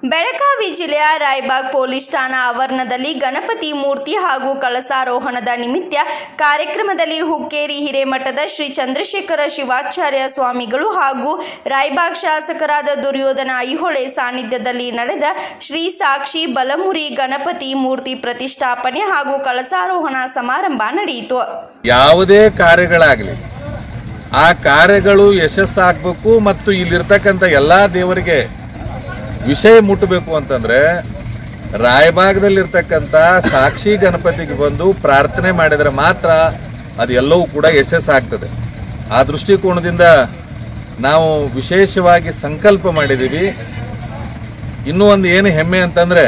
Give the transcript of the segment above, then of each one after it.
ಬೆಳಗಾವಿ ಜಿಲ್ಲೆಯ ರಾಯಬಾಗ್ ಪೊಲೀಸ್ ಠಾಣಾ ಆವರಣದಲ್ಲಿ ಗಣಪತಿ ಮೂರ್ತಿ ಹಾಗೂ ಕಳಸಾರೋಹಣದ ನಿಮಿತ್ತ ಕಾರ್ಯಕ್ರಮದಲ್ಲಿ ಹುಕ್ಕೇರಿ ಹಿರೇಮಠದ ಶ್ರೀ ಚಂದ್ರಶೇಖರ ಶಿವಾಚಾರ್ಯ ಸ್ವಾಮಿಗಳು ಹಾಗೂ ರಾಯಬಾಗ್ ಶಾಸಕರಾದ ದುರ್ಯೋಧನ ಐಹೊಳೆ ಸಾನ್ನಿಧ್ಯದಲ್ಲಿ ನಡೆದ ಶ್ರೀ ಸಾಕ್ಷಿ ಬಲಮುರಿ ಗಣಪತಿ ಮೂರ್ತಿ ಪ್ರತಿಷ್ಠಾಪನೆ ಹಾಗೂ ಕಳಸಾರೋಹಣ ಸಮಾರಂಭ ನಡೆಯಿತು ಯಾವುದೇ ಕಾರ್ಯಗಳಾಗಲಿ ಆ ಕಾರ್ಯಗಳು ಯಶಸ್ಸಾಗಬೇಕು ಮತ್ತು ಇಲ್ಲಿರ್ತಕ್ಕಂಥ ಎಲ್ಲ ದೇವರಿಗೆ ವಿಷಯ ಮುಟ್ಟಬೇಕು ಅಂತಂದ್ರೆ ರಾಯಭಾಗದಲ್ಲಿರ್ತಕ್ಕಂಥ ಸಾಕ್ಷಿ ಗಣಪತಿಗೆ ಬಂದು ಪ್ರಾರ್ಥನೆ ಮಾಡಿದರೆ ಮಾತ್ರ ಅದು ಎಲ್ಲವೂ ಕೂಡ ಯಶಸ್ಸಾಗ್ತದೆ ಆ ದೃಷ್ಟಿಕೋನದಿಂದ ನಾವು ವಿಶೇಷವಾಗಿ ಸಂಕಲ್ಪ ಮಾಡಿದ್ದೀವಿ ಇನ್ನೂ ಒಂದು ಏನು ಹೆಮ್ಮೆ ಅಂತಂದ್ರೆ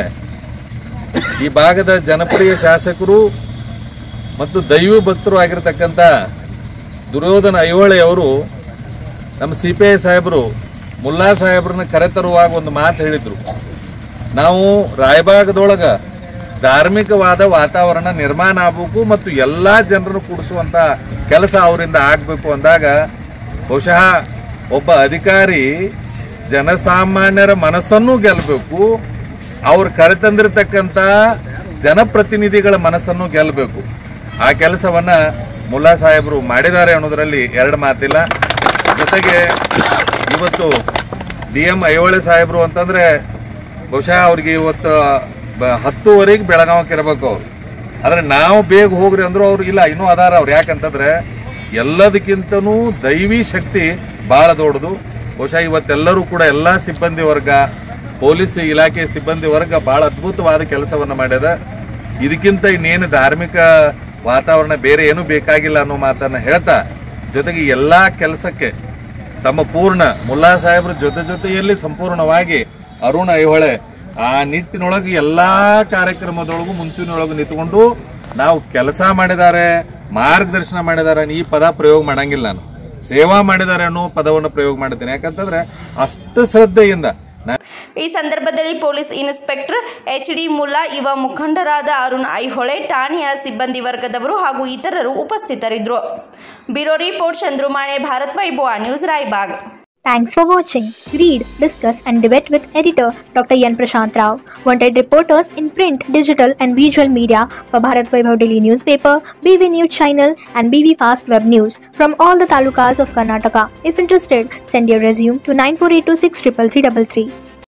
ಈ ಭಾಗದ ಜನಪ್ರಿಯ ಶಾಸಕರು ಮತ್ತು ದೈವ ಭಕ್ತರು ಆಗಿರ್ತಕ್ಕಂಥ ದುರ್ಯೋಧನ ಐಹೊಳೆ ಅವರು ನಮ್ಮ ಸಿ ಪಿ ಐ ಸಾಹೇಬರು ಮುಲ್ಲಾ ಸಾಹೇಬ್ರನ್ನ ಕರೆತರುವಾಗ ಒಂದು ಮಾತು ಹೇಳಿದ್ರು ನಾವು ರಾಯಭಾಗದೊಳಗ ಧಾರ್ಮಿಕವಾದ ವಾತಾವರಣ ನಿರ್ಮಾಣ ಆಗಬೇಕು ಮತ್ತು ಎಲ್ಲ ಜನರನ್ನು ಕೂಡಿಸುವಂತ ಕೆಲಸ ಅವರಿಂದ ಆಗಬೇಕು ಅಂದಾಗ ಬಹುಶಃ ಒಬ್ಬ ಅಧಿಕಾರಿ ಜನಸಾಮಾನ್ಯರ ಮನಸ್ಸನ್ನು ಗೆಲ್ಲಬೇಕು ಅವ್ರು ಕರೆತಂದಿರತಕ್ಕಂಥ ಜನಪ್ರತಿನಿಧಿಗಳ ಮನಸ್ಸನ್ನು ಗೆಲ್ಲಬೇಕು ಆ ಕೆಲಸವನ್ನ ಮುಲ್ಲಾ ಸಾಹೇಬರು ಮಾಡಿದ್ದಾರೆ ಅನ್ನೋದರಲ್ಲಿ ಎರಡು ಮಾತಿಲ್ಲ ಜೊತೆಗೆ ಇವತ್ತು ಡಿ ಎಂ ಐಹೊಳೆ ಸಾಹೇಬರು ಅಂತಂದ್ರೆ ಬಹುಶಃ ಅವ್ರಿಗೆ ಇವತ್ತು ಬ- ಹತ್ತುವರೆಗೆ ಬೆಳಗಾವಕ್ಕೆ ಇರಬೇಕು ಅವ್ರು ಆದ್ರೆ ನಾವು ಬೇಗ ಹೋಗ್ರಿ ಅಂದ್ರು ಅವ್ರು ಇಲ್ಲ ಇನ್ನೂ ಅದಾರ ಅವ್ರು ಯಾಕಂತಂದ್ರೆ ಎಲ್ಲದಕ್ಕಿಂತನೂ ದೈವಿ ಶಕ್ತಿ ಬಹಳ ದೊಡ್ಡದು ಬಹುಶಃ ಇವತ್ತೆಲ್ಲರೂ ಕೂಡ ಎಲ್ಲಾ ಸಿಬ್ಬಂದಿ ವರ್ಗ ಪೊಲೀಸ್ ಇಲಾಖೆ ಸಿಬ್ಬಂದಿ ವರ್ಗ ಬಹಳ ಅದ್ಭುತವಾದ ಕೆಲಸವನ್ನ ಮಾಡ್ಯದ ಇದಕ್ಕಿಂತ ಇನ್ನೇನು ಧಾರ್ಮಿಕ ವಾತಾವರಣ ಬೇರೆ ಏನೂ ಬೇಕಾಗಿಲ್ಲ ಅನ್ನೋ ಮಾತನ್ನ ಹೇಳ್ತಾ ಜೊತೆಗೆ ಎಲ್ಲಾ ಕೆಲಸಕ್ಕೆ ತಮ್ಮ ಪೂರ್ಣ ಮುಲ್ಲಾ ಸಾಹೇಬ್ರ ಜೊತೆ ಜೊತೆಯಲ್ಲಿ ಸಂಪೂರ್ಣವಾಗಿ ಅರುಣ ಐಹೊಳೆ ಆ ನಿಟ್ಟಿನೊಳಗೆ ಎಲ್ಲಾ ಕಾರ್ಯಕ್ರಮದೊಳಗೂ ಮುಂಚೂಣಿಯೊಳಗೆ ನಿಂತ್ಕೊಂಡು ನಾವು ಕೆಲಸ ಮಾಡಿದ್ದಾರೆ ಮಾರ್ಗದರ್ಶನ ಮಾಡಿದ್ದಾರೆ ಈ ಪದ ಪ್ರಯೋಗ ಮಾಡಂಗಿಲ್ಲ ನಾನು ಸೇವಾ ಮಾಡಿದ್ದಾರೆ ಅನ್ನೋ ಪದವನ್ನು ಪ್ರಯೋಗ ಮಾಡಿದ್ದೇನೆ ಯಾಕಂತಂದ್ರೆ ಅಷ್ಟು ಶ್ರದ್ಧೆಯಿಂದ ನಾ- ಈ ಸಂದರ್ಭದಲ್ಲಿ police inspector H D Mulla ಯುವ ಮುಖಂಡರಾದ ಅರುಣ್ ಐಹೊಳೆ ಠಾಣೆಯ ಸಿಬ್ಬಂದಿ ವರ್ಗದವರು ಹಾಗೂ ಇತರರು ಉಪಸ್ಥಿತರಿದ್ದರು bureau report Chandrumane Bharat Vaibhava news Raybag Thanks for watching. Read, discuss, and debate with editor Dr. Yan Prashant Rao. Wanted reporters in print, digital, and visual media for Bharat Vaibhav Daily newspaper, BV News channel, and BV Fast Web News from all the talukas of Karnataka. If interested, send your resume to 9482633333.